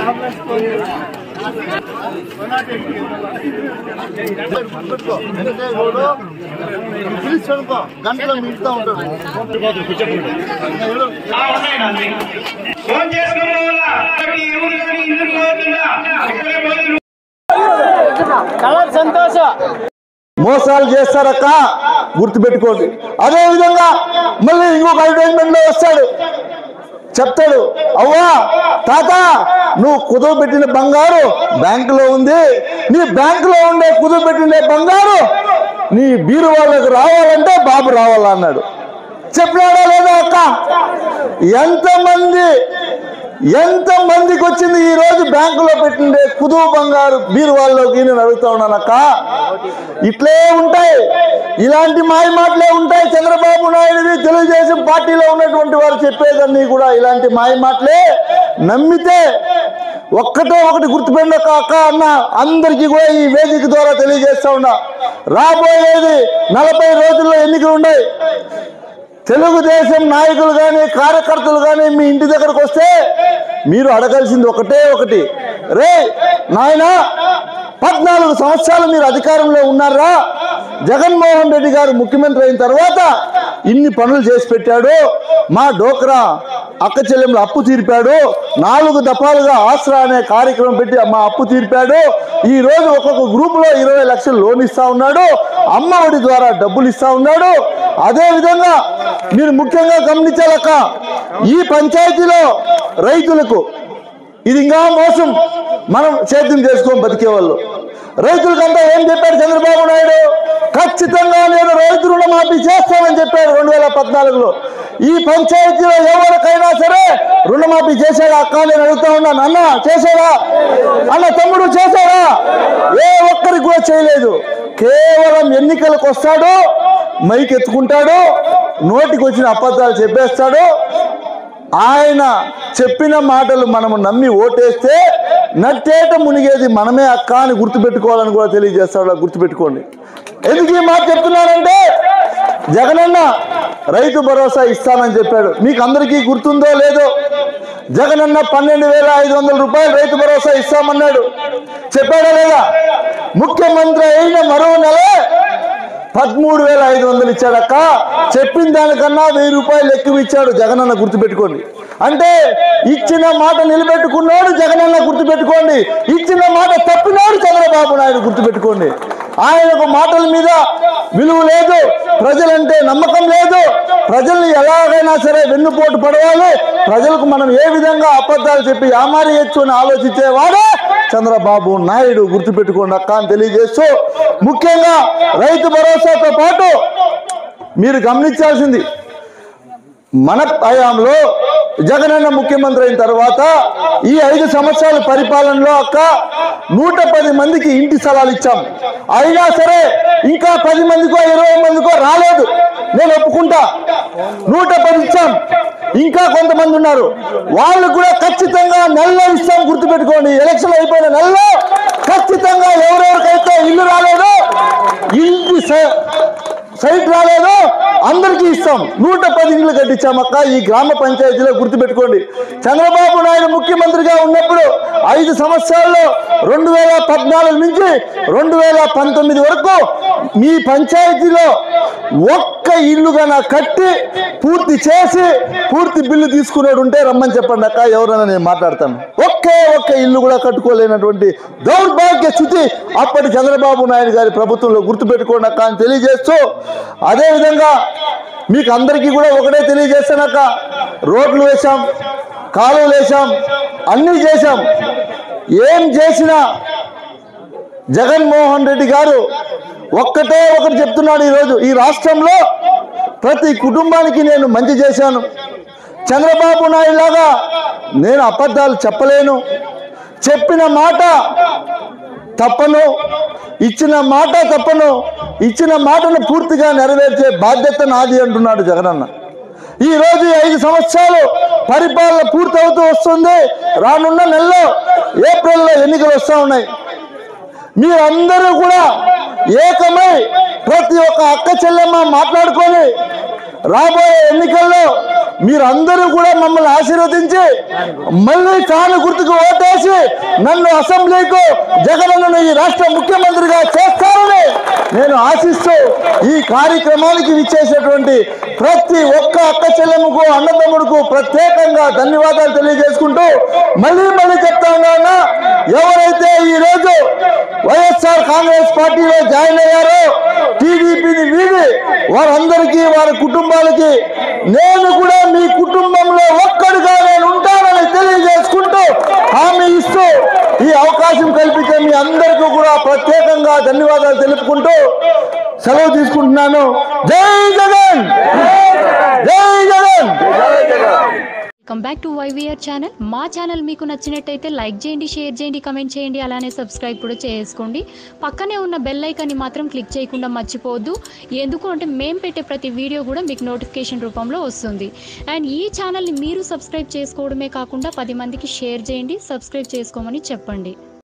గంటలో మిగతా ఉంటాడు ఫోన్ చేసుకోవడం వల్ల ఈ ఊరు కానీ ఇల్లు పోతుందా ఇక్కడే పోతుంది మోసాలు చేస్తారక్క గుర్తుపెట్టుకోండి అదే విధంగా మళ్ళీ ఇంకొక అడ్వర్టైజ్మెంట్ లో వస్తాడు చెప్తాడు అవ్వా తాత నువ్వు కుదువ పెట్టిన బంగారు బ్యాంకులో ఉంది నీ బ్యాంకులో ఉండే కుదువ పెట్టిన బంగారు నీ బీరు వాళ్ళకి రావాలంటే బాబు రావాలా అన్నాడు చెప్పినాడా లేదా అక్క ఎంతమంది ఎంత మందికి వచ్చింది ఈ రోజు బ్యాంకులో పెట్టిండే కుదువ బంగారు బీరు వాళ్ళలోకి నేను అడుగుతా ఉన్నానక్క ఇట్లే ఉంటాయి ఇలాంటి మాయ మాటలే ఉంటాయి చంద్రబాబు నాయుడువి తెలుగుదేశం పార్టీలో ఉన్నటువంటి వారు చెప్పేదన్నీ కూడా ఇలాంటి మాయ మాటలే నమ్మితే ఒక్కటే ఒకటి గుర్తుపెండి ఒక అక్క అన్న అందరికీ కూడా ఈ వేదిక ద్వారా తెలియజేస్తా ఉన్నా రాబోయేది నలభై రోజుల్లో ఎన్నికలు ఉన్నాయి తెలుగుదేశం నాయకులు కానీ కార్యకర్తలు కానీ మీ ఇంటి దగ్గరకు వస్తే మీరు అడగాల్సింది ఒకటే ఒకటి రే నాయనా పద్నాలుగు సంవత్సరాలు మీరు అధికారంలో ఉన్నారా జగన్మోహన్ రెడ్డి గారు ముఖ్యమంత్రి అయిన తర్వాత ఇన్ని పనులు చేసి పెట్టాడు మా డోక్రా అక్క చెల్లెముల అప్పు తీర్పాడు నాలుగు దఫాలుగా ఆసరా అనే కార్యక్రమం పెట్టి మా అప్పు తీర్పాడు ఈ రోజు ఒక్కొక్క గ్రూప్ లో ఇరవై లక్షలు లోన్ ఇస్తా ఉన్నాడు అమ్మ ఒడి ద్వారా డబ్బులు ఇస్తా ఉన్నాడు అదే విధంగా మీరు ముఖ్యంగా గమనించాలక్క ఈ పంచాయతీలో రైతులకు ఇది ఇంకా మోసం మనం సేద్యం చేసుకొని బతికే వాళ్ళు రైతులకంతా ఏం చెప్పాడు చంద్రబాబు నాయుడు ఖచ్చితంగా నేను రైతు రుణమాఫీ చేస్తానని చెప్పాడు రెండు వేల పద్నాలుగులో ఈ పంచాయతీలో ఎవరికైనా సరే రుణమాఫీ చేశాడా అక్క నేను అడుగుతా ఉన్నాను అన్న చేశాడా అన్న తమ్ముడు చేశాడా ఏ ఒక్కరికి కూడా చేయలేదు కేవలం ఎన్నికలకు వస్తాడు మైక్ ఎత్తుకుంటాడు నోటికి వచ్చిన అబద్ధాలు చెప్పేస్తాడు ఆయన చెప్పిన మాటలు మనము నమ్మి ఓటేస్తే నట్టేట మునిగేది మనమే అక్క అని గుర్తుపెట్టుకోవాలని కూడా తెలియజేస్తాడు గుర్తుపెట్టుకోండి ఎందుకు ఈ మాట చెప్తున్నానంటే జగనన్న రైతు భరోసా ఇస్తానని చెప్పాడు మీకు అందరికీ గుర్తుందో లేదో జగనన్న పన్నెండు వేల ఐదు వందల రూపాయలు రైతు భరోసా ఇస్తామన్నాడు చెప్పాడా లేదా ముఖ్యమంత్రి అయిన మరో నెలే పదమూడు వేల ఐదు వందలు ఇచ్చాడక్క చెప్పిన దానికన్నా వెయ్యి రూపాయలు ఎక్కువ ఇచ్చాడు జగనన్న గుర్తుపెట్టుకోండి అంటే ఇచ్చిన మాట నిలబెట్టుకున్నాడు జగనన్న గుర్తుపెట్టుకోండి ఇచ్చిన మాట తప్పినాడు చంద్రబాబు నాయుడు గుర్తుపెట్టుకోండి ఆయనకు మాటల మీద విలువ లేదు ప్రజలంటే నమ్మకం లేదు ప్రజల్ని ఎలాగైనా సరే వెన్నుపోటు పడవాలి ప్రజలకు మనం ఏ విధంగా అబద్ధాలు చెప్పి యామారియచ్చు అని ఆలోచించేవాడే చంద్రబాబు నాయుడు గుర్తుపెట్టుకోండి అక్క అని తెలియజేస్తూ ముఖ్యంగా రైతు భరోసాతో పాటు మీరు గమనించాల్సింది మన హయాంలో జగనన్న ముఖ్యమంత్రి అయిన తర్వాత ఈ ఐదు సంవత్సరాల పరిపాలనలో అక్క నూట పది మందికి ఇంటి స్థలాలు ఇచ్చాం అయినా సరే ఇంకా పది మందికో ఇరవై మందికో రాలేదు నేను ఒప్పుకుంటా నూట పది ఇచ్చాం ఇంకా కొంతమంది ఉన్నారు వాళ్ళు కూడా ఖచ్చితంగా నెలలో ఇస్తాం గుర్తుపెట్టుకోండి ఎలక్షన్ అయిపోయిన నెలలో ఖచ్చితంగా ఎవరెవరికైతే ఇల్లు రాలేదు ఇంటి స- సైట్ రాలేదు అందరికీ ఇస్తాం నూట పది ఇండ్లు కట్టించామక్క ఈ గ్రామ పంచాయతీలో గుర్తుపెట్టుకోండి చంద్రబాబు నాయుడు ముఖ్యమంత్రిగా ఉన్నప్పుడు ఐదు సంవత్సరాల్లో రెండు వేల పద్నాలుగు నుంచి రెండు వేల పంతొమ్మిది వరకు మీ పంచాయతీలో ఒక్క ఇల్లు గన కట్టి పూర్తి చేసి పూర్తి బిల్లు తీసుకున్నాడు ఉంటే రమ్మని చెప్పండి అక్క ఎవరైనా నేను మాట్లాడతాను ఒకే ఒక్క ఇల్లు కూడా కట్టుకోలేనటువంటి దౌర్భాగ్య స్థితి అప్పటి చంద్రబాబు నాయుడు గారి ప్రభుత్వంలో గుర్తుపెట్టుకోండి అక్క అని తెలియజేస్తూ అదేవిధంగా మీకు అందరికీ కూడా ఒకటే తెలియజేస్తానక్క రోడ్లు వేశాం కాలువలు వేశాం అన్నీ చేశాం ఏం చేసినా జగన్మోహన్ రెడ్డి గారు ఒక్కటే ఒకటి చెప్తున్నాడు ఈరోజు ఈ రాష్ట్రంలో ప్రతి కుటుంబానికి నేను మంచి చేశాను చంద్రబాబు నాయుడు లాగా నేను అబద్ధాలు చెప్పలేను చెప్పిన మాట తప్పను ఇచ్చిన మాట తప్పను ఇచ్చిన మాటను పూర్తిగా నెరవేర్చే బాధ్యత నాది అంటున్నాడు జగనన్న ఈ రోజు ఈ ఐదు సంవత్సరాలు పరిపాలన పూర్తవుతూ వస్తుంది రానున్న నెలలో ఏప్రిల్లో ఎన్నికలు వస్తూ ఉన్నాయి మీరందరూ కూడా ఏకమై ప్రతి ఒక్క అక్క చెల్లెమ్మ మాట్లాడుకొని రాబోయే ఎన్నికల్లో మీరందరూ కూడా మమ్మల్ని ఆశీర్వదించి మళ్ళీ కాను గుర్తుకు ఓటేసి నన్ను అసెంబ్లీకు జగనన్నను ఈ రాష్ట్ర ముఖ్యమంత్రిగా చేస్తారని నేను ఆశిస్తూ ఈ కార్యక్రమానికి విచ్చేసేటువంటి ప్రతి ఒక్క అక్క చెల్లెమ్మకు అన్నదమ్ముడుకు ప్రత్యేకంగా ధన్యవాదాలు తెలియజేసుకుంటూ మళ్ళీ మళ్ళీ చెప్తా ఉన్నా ఎవరైతే ఈ రోజు వైఎస్ఆర్ కాంగ్రెస్ పార్టీలో జాయిన్ అయ్యారో టీడీపీని వీడి వారందరికీ వారి కుటుంబాలకి నేను కూడా మీ కుటుంబంలో ఒక్కడిగా నేను ఉంటానని తెలియజేసుకుంటూ హామీ ఇస్తూ ఈ అవకాశం కల్పించే మీ అందరికీ కూడా ప్రత్యేకంగా ధన్యవాదాలు తెలుపుకుంటూ సెలవు తీసుకుంటున్నాను జై జగన్ జై Jagan welcome back to YVR channel మా ఛానల్ మీకు నచ్చినట్టయితే లైక్ చేయండి షేర్ చేయండి కమెంట్ చేయండి అలానే సబ్స్క్రైబ్ కూడా చేసుకోండి పక్కనే ఉన్న బెల్ ఐకాన్ని మాత్రం క్లిక్ చేయకుండా మర్చిపోవద్దు ఎందుకు అంటే మేము పెట్టే ప్రతి వీడియో కూడా మీకు నోటిఫికేషన్ రూపంలో వస్తుంది అండ్ ఈ ఛానల్ని మీరు సబ్స్క్రైబ్ చేసుకోవడమే కాకుండా పది మందికి షేర్ చేయండి సబ్స్క్రైబ్ చేసుకోమని చెప్పండి